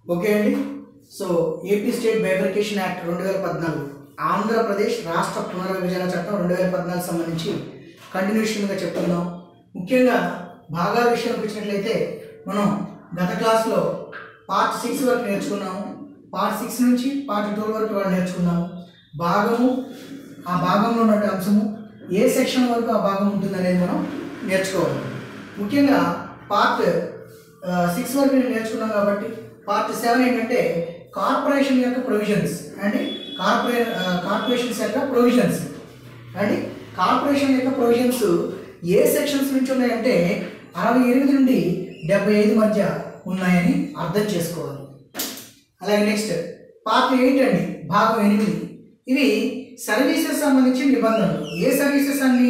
okay అండి so AP state bifurcation act రెండు వేల పద్నాలుగు ఆంధ్రప్రదేశ్ రాష్ట్ర పునర్విభజన చట్టం రెండు వేల పద్నాలుగు సంబంధించి కంటిన్యూషన్గా చెప్తున్నాం ముఖ్యంగా భాగాల విషయానికి వచ్చినట్లయితే మనం గత క్లాస్లో పార్ట్ సిక్స్ వరకు నేర్చుకున్నాము పార్ట్ సిక్స్ నుంచి పార్ట్ టూ వరకు వాళ్ళు నేర్చుకున్నాము భాగము ఆ భాగంలో ఉన్న అంశము ఏ సెక్షన్ వరకు ఆ భాగం ఉంటుంది అనేది మనం నేర్చుకోవాలి ముఖ్యంగా పార్ట్ సిక్స్ వరకు నేను నేర్చుకున్నాం కాబట్టి పార్ట్ సెవెన్ ఏంటంటే కార్పొరేషన్ యొక్క ప్రొవిజన్స్ అండ్ కార్పొరే కార్పొరేషన్స్ యొక్క ప్రొవిజన్స్ అండ్ కార్పొరేషన్ యొక్క ప్రొవిజన్స్ ఏ సెక్షన్స్ నుంచి ఉన్నాయంటే అరవై ఎనిమిది నుండి డెబ్బై ఐదు మధ్య ఉన్నాయని అర్థం చేసుకోవాలి అలాగే నెక్స్ట్ పార్ట్ ఎయిట్ అండి భాగం ఎనిమిది ఇవి సర్వీసెస్ సంబంధించిన నిబంధనలు ఏ సర్వీసెస్ అన్ని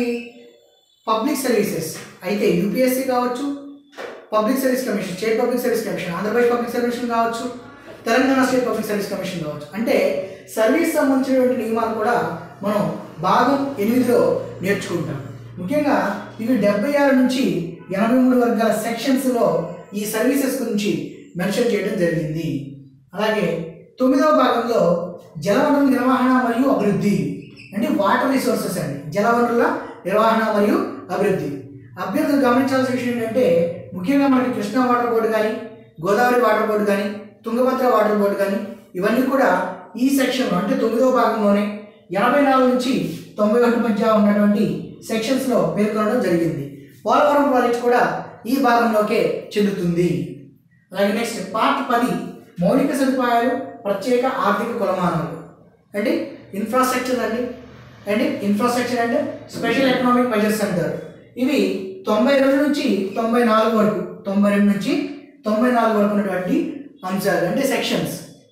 పబ్లిక్ సర్వీసెస్ అయితే యూపీఎస్సీ కావచ్చు public service commission state public service commission Andhra Pradesh public service commission కావచ్చు Telangana state public service commission కావచ్చు అంటే సర్వీస్ సంబంధించినటువంటి నియమాలు కూడా మనం భాగం ఎనిమిదిలో నేర్చుకుంటాం ముఖ్యంగా ఇవి డెబ్బై ఆరు నుంచి ఎనభై మూడు వర్గాల సెక్షన్స్లో ఈ సర్వీసెస్ గురించి మెన్షన్ చేయడం జరిగింది అలాగే తొమ్మిదవ భాగంలో జలవనరుల నిర్వహణ మరియు అభివృద్ధి అంటే వాటర్ రిసోర్సెస్ అండి జలవనరుల నిర్వహణ మరియు అభివృద్ధి అభ్యర్థులు గమనించాల్సిన విషయం ఏంటంటే ముఖ్యంగా మనకి కృష్ణా వాటర్ బోర్డు కానీ గోదావరి వాటర్ బోర్డు కానీ తుంగభద్ర వాటర్ బోర్డు కానీ ఇవన్నీ కూడా ఈ సెక్షన్లో అంటే తొమ్మిదవ భాగంలోనే ఎనభై నాలుగు నుంచి తొంభై ఒకటి మధ్య ఉన్నటువంటి సెక్షన్స్లో పేర్కొనడం జరిగింది పోలవరం ప్రాజెక్ట్ కూడా ఈ భాగంలోకే చెందుతుంది అలాగే నెక్స్ట్ పార్ట్ పది మౌలిక సదుపాయాలు ప్రత్యేక ఆర్థిక కొలమానాలు అంటే ఇన్ఫ్రాస్ట్రక్చర్ అండి and infrastructure and special economic measures అంటారు ఇవి తొంభై రెండు నుంచి తొంభై నాలుగు వరకు తొంభై రెండు నుంచి తొంభై నాలుగు వరకు ఉన్నటువంటి అంశాలు అంటే సెక్షన్స్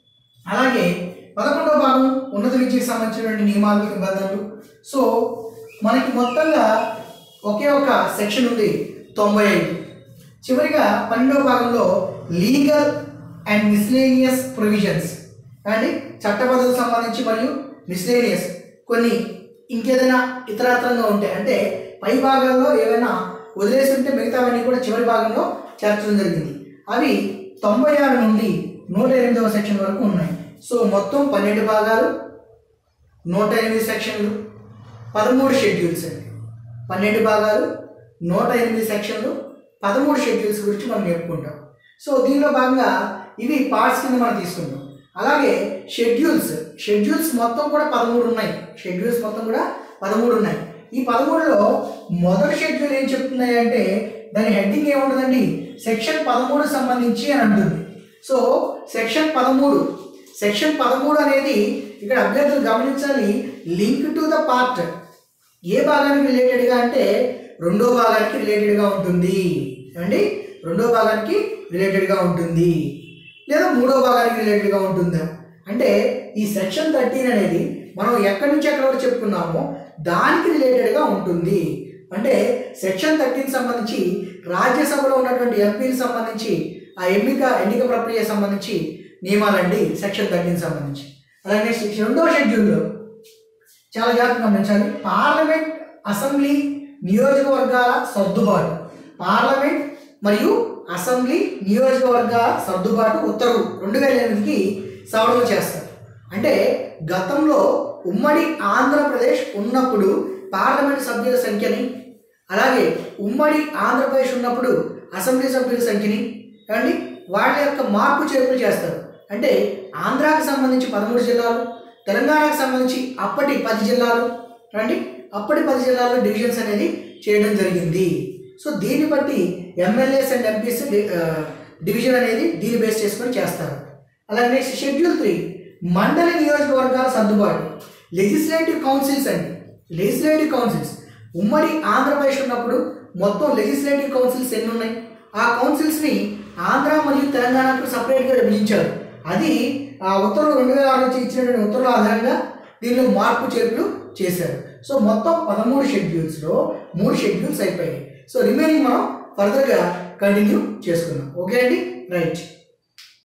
అలాగే పదకొండవ భాగం ఉన్నత విద్యకు సంబంధించినటువంటి నియమాలు నిబంధనలు సో మనకి మొత్తంగా ఒకే ఒక సెక్షన్ ఉంది తొంభై ఐదు చివరిగా పన్నెండవ భాగంలో legal and miscellaneous provisions and చట్టబద్ధకు సంబంధించి మరియు మిస్లేనియస్ కొన్ని ఇంకేదైనా ఇతరత్రంగా ఉంటాయి అంటే పై భాగాల్లో ఏమైనా వదిలేసి ఉంటే మిగతావన్నీ కూడా చివరి భాగంలో చేర్చడం జరిగింది అవి తొంభై ఆరు నుండి నూట ఎనిమిదవ సెక్షన్ వరకు ఉన్నాయి సో మొత్తం పన్నెండు భాగాలు నూట ఎనిమిది సెక్షన్లు పదమూడు షెడ్యూల్స్ అండి పన్నెండు భాగాలు నూట ఎనిమిది సెక్షన్లు పదమూడు షెడ్యూల్స్ గురించి మనం నేర్పుకుంటాం సో దీనిలో భాగంగా ఇవి పార్ట్స్ కింద మనం తీసుకుంటాం అలాగే షెడ్యూల్స్ షెడ్యూల్స్ మొత్తం కూడా పదమూడు ఉన్నాయి షెడ్యూల్స్ మొత్తం కూడా పదమూడు ఉన్నాయి ఈ పదమూడులో మొదటి షెడ్యూల్ ఏం చెప్తున్నాయి అంటే దాని హెడ్డింగ్ ఏముంటుందండి సెక్షన్ పదమూడు సంబంధించి అని అంటుంది సో సెక్షన్ పదమూడు సెక్షన్ పదమూడు అనేది ఇక్కడ అభ్యర్థులు గమనించాలి link to the part A భాగానికి రిలేటెడ్గా అంటే రెండో భాగానికి రిలేటెడ్గా ఉంటుంది అండి రెండో భాగానికి రిలేటెడ్గా ఉంటుంది లేదా మూడో భాగానికి రిలేటెడ్గా ఉంటుందా అంటే ఈ సెక్షన్ థర్టీన్ అనేది మనం ఎక్కడి నుంచి ఎక్కడి వరకు చెప్పుకున్నామో దానికి రిలేటెడ్గా ఉంటుంది అంటే సెక్షన్ థర్టీన్ సంబంధించి రాజ్యసభలో ఉన్నటువంటి ఎంపీకి సంబంధించి ఆ ఎన్నిక ఎన్నిక ప్రక్రియ సంబంధించి నియమాలండి సెక్షన్ థర్టీన్ సంబంధించి అలాగే నెక్స్ట్ రెండో షెడ్యూల్లో చాలా జాగ్రత్తగా గమనించాలి పార్లమెంట్ అసెంబ్లీ నియోజకవర్గాల సర్దుబాటు పార్లమెంట్ మరియు అసెంబ్లీ నియోజకవర్గాల సర్దుబాటు ఉత్తర్వు రెండు వేల ఎనిమిదికి సవరణ చేస్తారు అంటే గతంలో ఉమ్మడి ఆంధ్రప్రదేశ్ ఉన్నప్పుడు పార్లమెంట్ సభ్యుల సంఖ్యని అలాగే ఉమ్మడి ఆంధ్రప్రదేశ్ ఉన్నప్పుడు అసెంబ్లీ సభ్యుల సంఖ్యని అండి వాళ్ళ యొక్క మార్పు చేర్పులు చేస్తారు అంటే ఆంధ్రాకి సంబంధించి పదమూడు జిల్లాలు తెలంగాణకు సంబంధించి అప్పటి పది జిల్లాలు రండి అప్పటి పది జిల్లాల్లో డివిజన్స్ అనేది చేయడం జరిగింది సో దీన్ని బట్టి ఎమ్మెల్యేస్ అండ్ ఎంపీస్ డివిజన్ అనేది దీన్ని బేస్ చేసుకొని చేస్తారు అలాగే నెక్స్ట్ షెడ్యూల్ త్రీ మండలి నియోజకవర్గాల సర్దుబాటు లెజిస్లేటివ్ కౌన్సిల్స్ అండి లెజిస్లేటివ్ కౌన్సిల్స్ ఉమ్మడి ఆంధ్రప్రదేశ్ ఉన్నప్పుడు మొత్తం లెజిస్లేటివ్ కౌన్సిల్స్ ఎన్ని ఉన్నాయి ఆ కౌన్సిల్స్ని ఆంధ్ర మరియు తెలంగాణకు సపరేట్గా విభజించారు అది ఆ ఉత్తర్వులు రెండు వేల ఆరు నుంచి ఇచ్చినటువంటి ఉత్తర్వుల ఆధారంగా దీనిలో మార్పు చేర్పులు చేశారు సో మొత్తం పదమూడు షెడ్యూల్స్లో మూడు షెడ్యూల్స్ అయిపోయాయి సో రిమైనింగ్ మనం ఫర్దర్గా కంటిన్యూ చేసుకుందాం ఓకే అండి రైట్